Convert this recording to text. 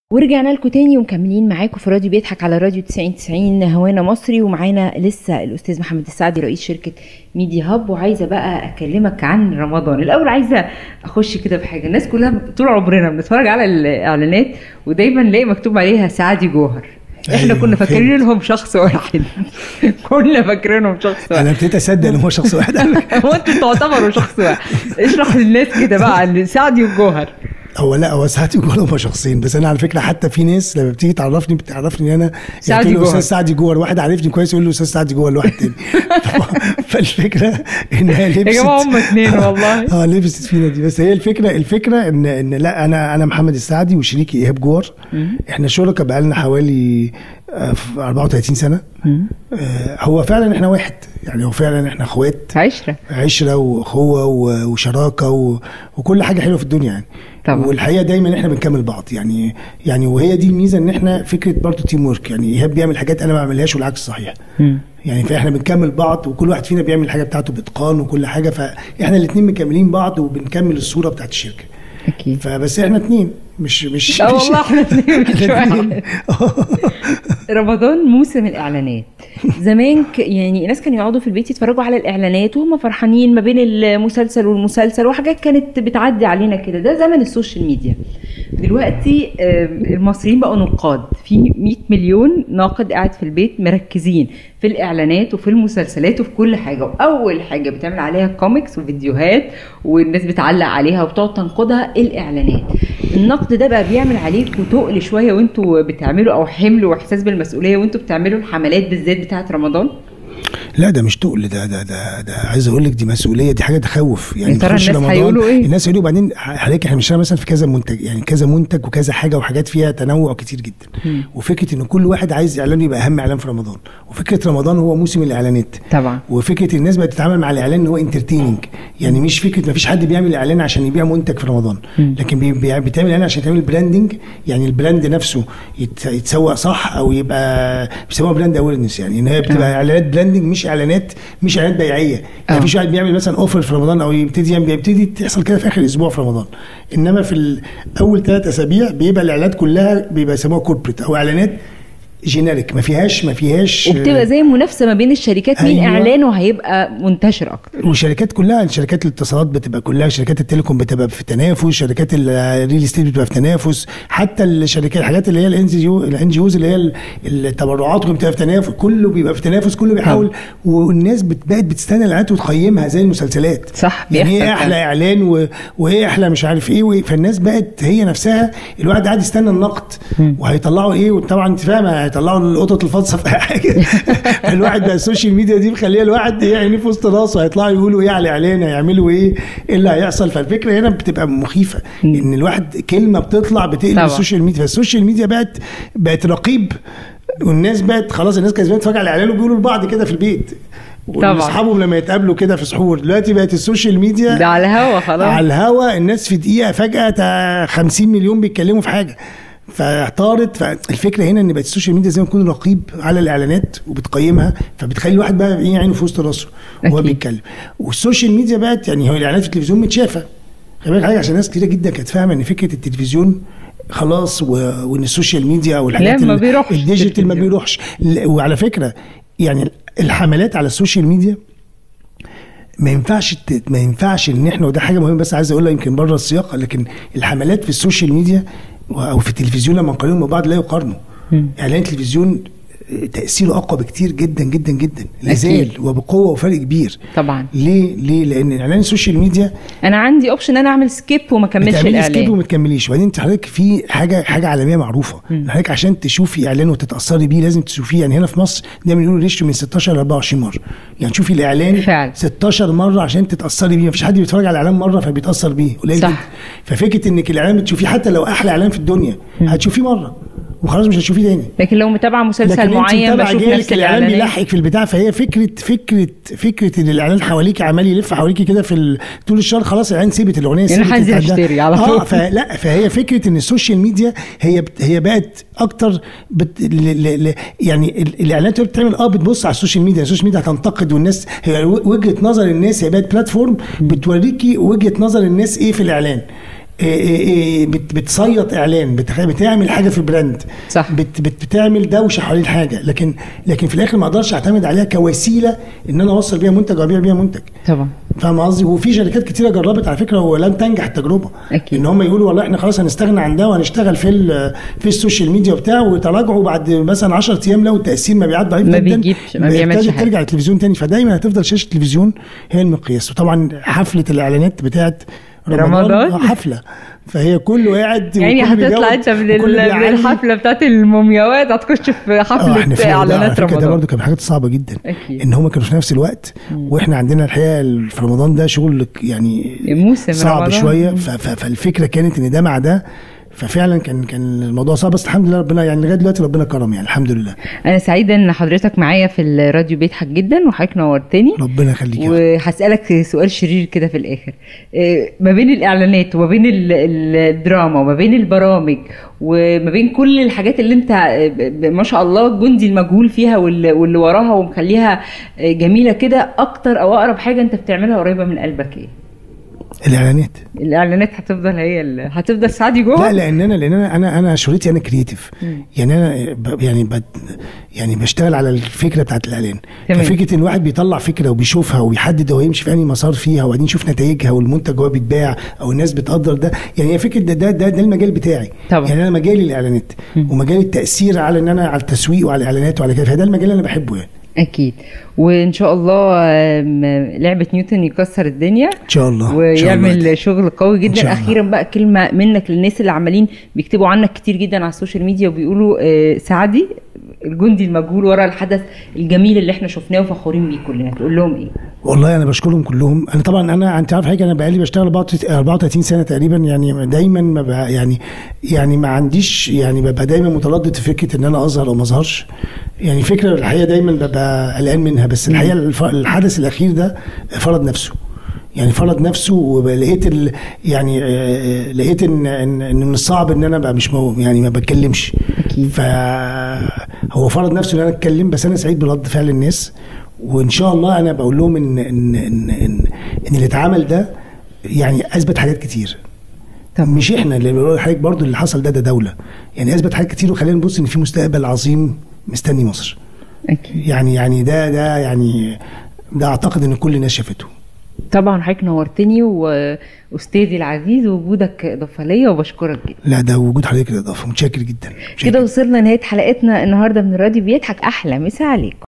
ورجعنا لكم تاني ومكملين معاكم في راديو بيضحك على راديو 90 90 هوانا مصري ومعانا لسه الاستاذ محمد السعدي رئيس شركه ميديا هاب وعايزه بقى اكلمك عن رمضان الاول عايزه اخش كده بحاجه الناس كلها طول عمرنا بنتفرج على الاعلانات ودايما نلاقي مكتوب عليها سعدي جوهر احنا أيوة، كنا فاكرين فهمت. انهم شخص واحد كنا فاكرينهم شخص انا واحد ابتديت اصدق ان هو شخص واحد هو انتوا تعتبروا شخص واحد اشرح للناس كده بقى عن سعدي وجوهر هو لا هو ساعات يقولوا هما شخصين بس انا على فكره حتى في ناس لما بتيجي تعرفني بتعرفني ان انا سعدي تقول له جوهر. استاذ سعدي جوهر واحد عارفني كويس يقول له استاذ سعدي جوهر لواحد تاني فالفكره انها لبست يا جماعه هم اتنين والله اه لبست فينا دي بس هي الفكره الفكره ان ان لا انا انا محمد السعدي وشريكي ايهاب جوهر احنا شركاء بقالنا حوالي آه، في 34 سنه آه، هو فعلا احنا واحد يعني هو فعلا احنا اخوات عشره عشره واخوه و- وشراكه و... وكل حاجه حلوه في الدنيا يعني طبعا. والحقيقه دايما احنا بنكمل بعض يعني يعني وهي دي الميزه ان احنا فكره برضه تيم ورك يعني ايهاب بيعمل حاجات انا ما بعملهاش والعكس صحيح يعني فاحنا بنكمل بعض وكل واحد فينا بيعمل الحاجه بتاعته باتقان وكل حاجه فاحنا الاثنين مكملين بعض وبنكمل الصوره بتاعت الشركه اكيد فبس احنا اثنين مش مش لا مش- والله احنا اتنين مش إحنا واحد اتنين. رمضان موسم الاعلانات زمان ك... يعني الناس كانوا يقعدوا في البيت يتفرجوا على الاعلانات وهم فرحانين ما بين المسلسل والمسلسل وحاجات كانت بتعدي علينا كده ده زمن السوشيال ميديا دلوقتي آه، المصريين بقوا نقاد في 100 مليون ناقد قاعد في البيت مركزين في الاعلانات وفي المسلسلات وفي كل حاجه واول حاجه بتعمل عليها كوميكس وفيديوهات والناس بتعلق عليها وبتقعد تنقدها الاعلانات النقد ده بقى بيعمل عليكم تقل شويه وانتوا بتعملوا او حمل واحساس بالمسؤوليه وانتوا بتعملوا الحملات بالذات بتاعه رمضان لا ده مش تقل ده ده ده ده عايز اقول لك دي مسؤوليه دي حاجه تخوف يعني يا ترى تخش الناس رمضان، هيقولوا إيه؟ الناس هيقولوا بعدين حضرتك احنا بنشتغل مثلا في كذا منتج يعني كذا منتج وكذا حاجه وحاجات فيها تنوع كتير جدا وفكره ان كل واحد عايز اعلان يبقى اهم اعلان في رمضان وفكره رمضان هو موسم الاعلانات طبعا وفكره الناس بقت تتعامل مع الاعلان ان هو انترتيننج يعني مش فكره ما فيش حد بيعمل اعلان عشان يبيع منتج في رمضان لكن بي- بي- بيتعمل اعلان عشان تعمل براندنج يعني البراند نفسه يت- يتسوق صح او يبقى بيسموها براند اويرنس يعني ان هي بتبقى اعلانات براندنج مش اعلانات مش اعلانات بيعيه آه. يعني مفيش واحد بيعمل مثلا اوفر في رمضان او يبتدي يعمل- بيبتدي تحصل كده في اخر اسبوع في رمضان انما في ال- اول ثلاث اسابيع بيبقى الاعلانات كلها بيبقى يسموها كوربريت او اعلانات جينيريك ما فيهاش ما فيهاش وبتبقى زي منافسه ما بين الشركات مين أيوة. اعلانه هيبقى منتشر اكتر والشركات كلها شركات الاتصالات بتبقى كلها شركات التليكوم بتبقى في تنافس شركات الريل استيت بتبقى في تنافس حتى الشركات الحاجات اللي هي الان جي الان جي اوز اللي هي ال- التبرعات بتبقى في تنافس كله بيبقى في تنافس كله بيحاول والناس بت- بقت بتستنى الاعلانات وتقيمها زي المسلسلات صح يعني بيحصل ايه احلى فعلا. اعلان و... وايه احلى مش عارف ايه وإيه. فالناس بقت هي نفسها الواحد قاعد يستنى النقد وهيطلعوا ايه وطبعا انت فاهمه هيطلعوا القطط الفاصه في حاجه الواحد بقى السوشيال ميديا دي مخليه الواحد يعني في وسط راسه هيطلعوا يقولوا ايه على اعلان هيعملوا ايه ايه اللي هيحصل فالفكره هنا بتبقى مخيفه ان الواحد كلمه بتطلع بتقلب طبعا. السوشيال ميديا فالسوشيال ميديا بقت بقت رقيب والناس بقت خلاص الناس كانت زمان تتفرج على الاعلان وبيقولوا لبعض كده في البيت طبعا. واصحابهم لما يتقابلوا كده في سحور دلوقتي بقت السوشيال ميديا ده على الهوا خلاص على الهوا الناس في دقيقه فجاه تا 50 مليون بيتكلموا في حاجه فاحتارت فالفكره هنا ان بقت السوشيال ميديا زي ما تكون رقيب على الاعلانات وبتقيمها فبتخلي الواحد بقى ايه عينه في وسط راسه وهو أكيد. بيتكلم والسوشيال ميديا بقت يعني هو الاعلانات في التلفزيون متشافه خلي بالك حاجه عشان ناس كتيره جدا كانت فاهمه ان فكره التلفزيون خلاص و... وان السوشيال ميديا والحاجات لا، ما ال- بيروحش الديجيتال ما التلفزيون. بيروحش ل- وعلى فكره يعني الحملات على السوشيال ميديا ما ينفعش ت- ما ينفعش ان احنا وده حاجه مهمه بس عايز اقولها يمكن بره السياق لكن الحملات في السوشيال ميديا و- او في التلفزيون لما نقارنهم ببعض لا يقارنوا اعلان التلفزيون تاثيره اقوى بكتير جدا جدا جدا لازال وبقوه وفرق كبير طبعا ليه ليه لان اعلان السوشيال ميديا انا عندي اوبشن ان انا اعمل سكيب وما اكملش بتعملي سكيب الاعلان وما تكمليش وبعدين انت حضرتك في حاجه حاجه عالميه معروفه حضرتك عشان تشوفي اعلان وتتاثري بيه لازم تشوفيه يعني هنا في مصر دايما بيقولوا ريشيو من 16 ل 24 مره يعني تشوفي الاعلان فعلا. 16 مره عشان تتاثري بيه مفيش حد بيتفرج على الاعلان مره فبيتاثر بيه قليل صح. جدا ففكره انك الاعلان بتشوفيه حتى لو احلى اعلان في الدنيا هتشوفيه مره وخلاص مش هتشوفيه تاني لكن لو متابعه مسلسل لكن انت معين متابعه بشوف جالك نفس الاعلان الاعلانات بيلحق في البتاع فهي فكره فكره فكره ان الاعلان حواليك عمال يلف حواليكي كده في ال- طول الشهر خلاص الاعلان سيبت الاغنيه يعني سيبت هنزل البتاع ده. اشتري على اه طول. فلا فهي فكره ان السوشيال ميديا هي بت هي بقت اكتر بت ل ل ل يعني ال- الاعلانات اللي بتتعمل اه بتبص على السوشيال ميديا السوشيال ميديا هتنتقد والناس هي و- وجهه نظر الناس هي بقت بلاتفورم بتوريكي وجهه نظر الناس ايه في الاعلان إيه إيه إيه بت- بتصيط اعلان بتخ- بتعمل حاجه في البراند صح. بت بت بتعمل دوشه حوالين حاجه لكن لكن في الاخر ما اقدرش اعتمد عليها كوسيله ان انا اوصل بيها منتج وابيع بيها منتج طبعا فاهم قصدي وفي شركات كتيره جربت على فكره ولم تنجح التجربه أكيد. ان هم يقولوا والله احنا خلاص هنستغنى عن ده وهنشتغل في ال- في السوشيال ميديا وبتاع وتراجعوا بعد مثلا 10 ايام لقوا التاثير مبيعات ضعيف ما جدا بيجيبش- ما بيعملش ابتدت حاجة. ترجع التلفزيون تاني فدايما هتفضل شاشه التلفزيون هي المقياس وطبعا حفله الاعلانات بتاعت رمضان. آه، حفله فهي كله قاعد يعني وكله هتطلع بيجاوب انت من, وكله ال- من بيعلي. الحفله بتاعت المومياوات هتخش في اه احنا حفله في ده على اعلانات فكره ده رمضان برضه كان من الحاجات الصعبه جدا أكيد. ان هم كانوا في نفس الوقت واحنا عندنا الحقيقه في رمضان ده شغل يعني موسم صعب رمضان. شويه ف- ف- فالفكره كانت ان ده مع ده ففعلا كان كان الموضوع صعب بس الحمد لله ربنا يعني لغايه دلوقتي ربنا كرم يعني الحمد لله انا سعيده ان حضرتك معايا في الراديو بيضحك جدا وحضرتك نورتني ربنا يخليك يا رب. وهسألك سؤال شرير كده في الآخر إيه، ما بين الإعلانات وما بين ال- ال- الدراما وما بين البرامج وما بين كل الحاجات اللي انت آه، ب- ب- ما شاء الله الجندي المجهول فيها واللي واللي وراها ومخليها آه، جميلة كده أكتر أو أقرب حاجة انت بتعملها قريبة من قلبك ايه؟ الاعلانات الإعلانات هتفضل هي ال- هتفضل سعدي جوه؟ لا لان انا لان انا انا انا شغلتي انا كرييتيف يعني انا ب- يعني بد يعني بشتغل على الفكره بتاعت الاعلان تمام. ففكره ان الواحد بيطلع فكره وبيشوفها ويحدد هو يمشي في انهي مسار فيها وبعدين يشوف نتائجها والمنتج هو بيتباع او الناس بتقدر ده يعني هي فكره ده ده ده, ده المجال بتاعي طبعا. يعني انا مجالي الاعلانات ومجال التاثير على ان انا على التسويق وعلى الاعلانات وعلى كده فده المجال اللي انا بحبه يعني أكيد وإن شاء الله آم، لعبة نيوتن يكسر الدنيا ان شاء الله إن شاء الله. ويعمل شغل قوي إن جدا شاء الله. اخيرا بقى كلمه منك للناس اللي عمالين بيكتبوا عنك كتير جدا على السوشيال ميديا وبيقولوا آه، سعدي الجندي المجهول ورا الحدث الجميل اللي احنا شفناه وفخورين بيه كلنا تقول لهم ايه والله انا بشكرهم كلهم انا طبعا انا انت عارف حاجه انا بقالي بشتغل 34 سنه تقريبا يعني دايما ما بقى يعني يعني ما عنديش يعني ببقى دايما متردد في فكره ان انا اظهر او ما اظهرش يعني فكره الحقيقه دايما ببقى قلقان منها بس الحقيقه الف- الحدث الاخير ده فرض نفسه يعني فرض نفسه ولقيت ال يعني آه، لقيت ان ان إن من الصعب ان انا ابقى مش مو يعني ما بتكلمش أكيد. فهو فرض نفسه ان انا اتكلم بس انا سعيد برد فعل الناس وان شاء الله انا بقول لهم ان ان ان ان, إن اللي اتعمل ده يعني اثبت حاجات كتير طب مش احنا اللي بنقول لحضرتك برضو اللي حصل ده ده دوله يعني اثبت حاجات كتير وخلينا نبص ان في مستقبل عظيم مستني مصر اكيد يعني يعني ده ده يعني ده اعتقد ان كل الناس شافته طبعا حضرتك نورتني واستاذي العزيز وجودك اضافه ليا وبشكرك جدا لا ده وجود حضرتك اضافه متشكر جدا متشكر كده وصلنا نهايه حلقتنا النهارده من الراديو بيضحك احلى مسا عليكم